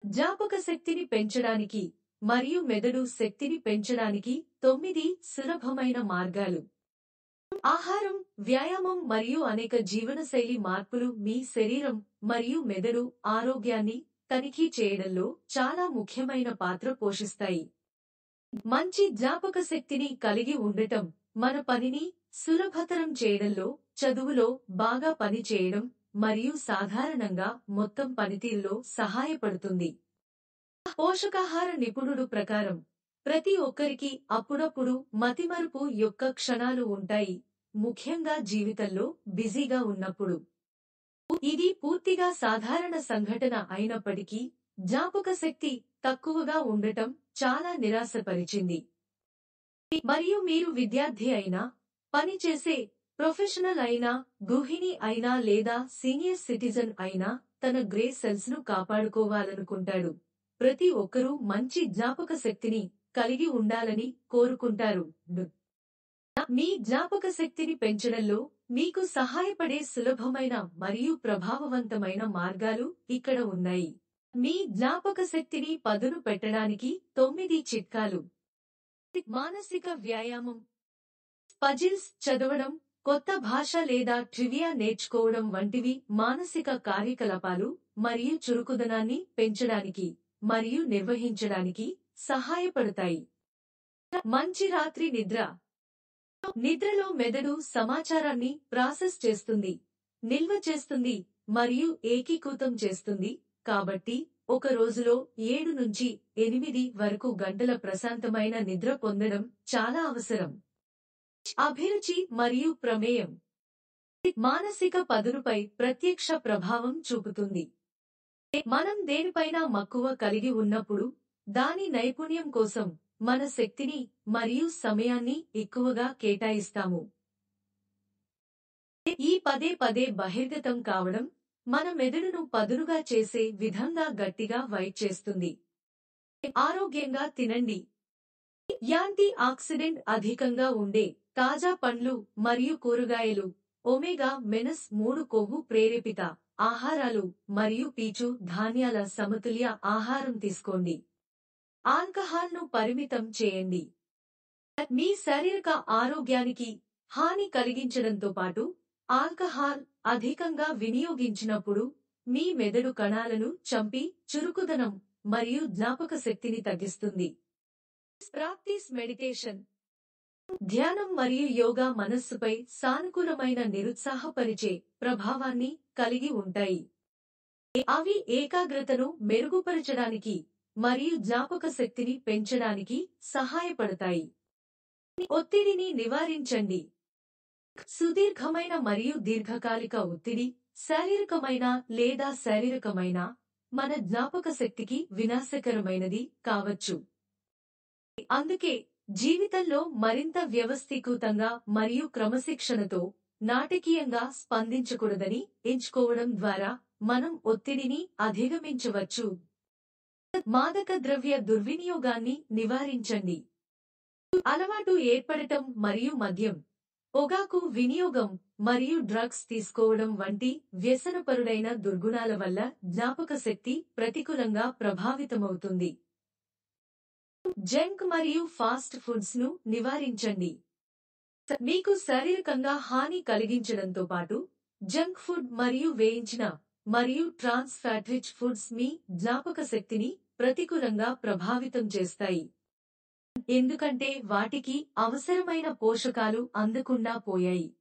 జ్ఞాపక శక్తిని పెంచడానికి మరియు మెదడు శక్తిని పెంచడానికి తొమ్మిది సులభమైన మార్గాలు ఆహారం వ్యాయామం మరియు అనేక జీవనశైలి మార్పులు మీ శరీరం మరియు మెదడు ఆరోగ్యాన్ని తనిఖీ చేయడంలో చాలా ముఖ్యమైన పాత్ర పోషిస్తాయి మంచి జ్ఞాపక శక్తిని కలిగి ఉండటం మన పనిని సులభతరం చేయడంలో చదువులో బాగా పని చేయడం మరియు సాధారణంగా మొత్తం పనితీరులో సహాయపడుతుంది పోషకాహార నిపుణుడు ప్రకారం ప్రతి ఒక్కరికి అప్పుడప్పుడు మతిమరుపు యొక్క క్షణాలు ఉంటాయి ముఖ్యంగా జీవితంలో బిజీగా ఉన్నప్పుడు ఇది పూర్తిగా సాధారణ సంఘటన అయినప్పటికీ జ్ఞాపక శక్తి తక్కువగా ఉండటం చాలా నిరాశపరిచింది మరియు మీరు విద్యార్థి అయినా పనిచేసే ప్రొఫెషనల్ అయినా గృహిణి అయినా లేదా సీనియర్ సిటిజన్ అయినా తన గ్రే సెల్స్ ను కాపాడుకోవాలనుకుంటాడు ప్రతి ఒక్కరూ మంచి జ్ఞాపక శక్తిని కలిగి ఉండాలని కోరుకుంటారు మీ జ్ఞాపక శక్తిని పెంచడంలో మీకు సహాయపడే సులభమైన మరియు ప్రభావవంతమైన మార్గాలు ఇక్కడ ఉన్నాయి మీ జ్ఞాపక శక్తిని పదును పెట్టడానికి తొమ్మిది చిట్కాలు మానసిక వ్యాయామం పజిల్స్ చదవడం కొత్త భాష లేదా ట్రివియా నేర్చుకోవడం వంటివి మానసిక కార్యకలాపాలు మరియు చురుకుదనాన్ని పెంచడానికి మరియు నిర్వహించడానికి సహాయపడతాయి మంచి రాత్రి నిద్ర నిద్రలో మెదడు సమాచారాన్ని ప్రాసెస్ చేస్తుంది నిల్వ చేస్తుంది మరియు ఏకీకృతం చేస్తుంది కాబట్టి ఒక రోజులో ఏడు నుంచి ఎనిమిది వరకు గంటల ప్రశాంతమైన నిద్ర పొందడం చాలా అవసరం అభిరుచి మరియు ప్రమేయం మానసిక పదునుపై ప్రత్యక్ష ప్రభావం చూపుతుంది మనం దేనిపైనా మక్కువ కలిగి ఉన్నప్పుడు దాని నైపుణ్యం కోసం మన శక్తిని మరియు సమయాన్ని ఎక్కువగా కేటాయిస్తాము ఈ పదే పదే బహిర్గతం కావడం మన మెదడును పదునుగా చేసే విధంగా గట్టిగా వైట్ చేస్తుంది ఆరోగ్యంగా తినండి యాంటీ ఆక్సిడెంట్ అధికంగా ఉండే తాజా పండ్లు మరియు కూరగాయలు ఒమేగా మెనస్ మూడు కొవ్వు ప్రేరేపిత ఆహారాలు మరియు పీచు ధాన్యాల సమతుల్య ఆహారం తీసుకోండి ఆల్కహాల్ను పరిమితం చేయండి మీ శారీరక ఆరోగ్యానికి హాని కలిగించడంతో పాటు ఆల్కహాల్ అధికంగా వినియోగించినప్పుడు మీ మెదడు కణాలను చంపి చురుకుదనం మరియు జ్ఞాపక శక్తిని తగ్గిస్తుంది ప్రాక్టీస్ మెడిటేషన్ ధ్యానం మరియు యోగా మనస్సుపై సానుకూలమైన నిరుత్సాహపరిచే ప్రభావాన్ని కలిగి ఉంటాయి అవి ఏకాగ్రతను మెరుగుపరచడానికి మరియు జ్ఞాపక శక్తిని పెంచడానికి సహాయపడతాయి ఒత్తిడిని నివారించండి సుదీర్ఘమైన మరియు దీర్ఘకాలిక ఒత్తిడి శారీరకమైన లేదా శారీరకమైన మన జ్ఞాపక శక్తికి వినాశకరమైనది కావచ్చు అందుకే జీవితంలో మరింత వ్యవస్థీకృతంగా మరియు క్రమశిక్షణతో నాటకీయంగా స్పందించకూడదని ఎంచుకోవడం ద్వారా మనం ఒత్తిడిని అధిగమించవచ్చు మాదక ద్రవ్య దుర్వినియోగాన్ని నివారించండి అలవాటు ఏర్పడటం మరియు మద్యం పొగాకు వినియోగం మరియు డ్రగ్స్ తీసుకోవడం వంటి వ్యసనపరుడైన దుర్గుణాల వల్ల జ్ఞాపక శక్తి ప్రతికూలంగా ప్రభావితమవుతుంది జంక్ మరియు ఫాస్ట్ ఫుడ్స్ ను నివారించండి మీకు శారీరకంగా హాని కలిగించడంతో పాటు జంక్ ఫుడ్ మరియు వేయించిన మరియు ట్రాన్స్ ఫ్యాట్ రిచ్ ఫుడ్స్ మీ జ్ఞాపక శక్తిని ప్రతికూలంగా ప్రభావితం చేస్తాయి ఎందుకంటే వాటికి అవసరమైన పోషకాలు అందకుండా పోయాయి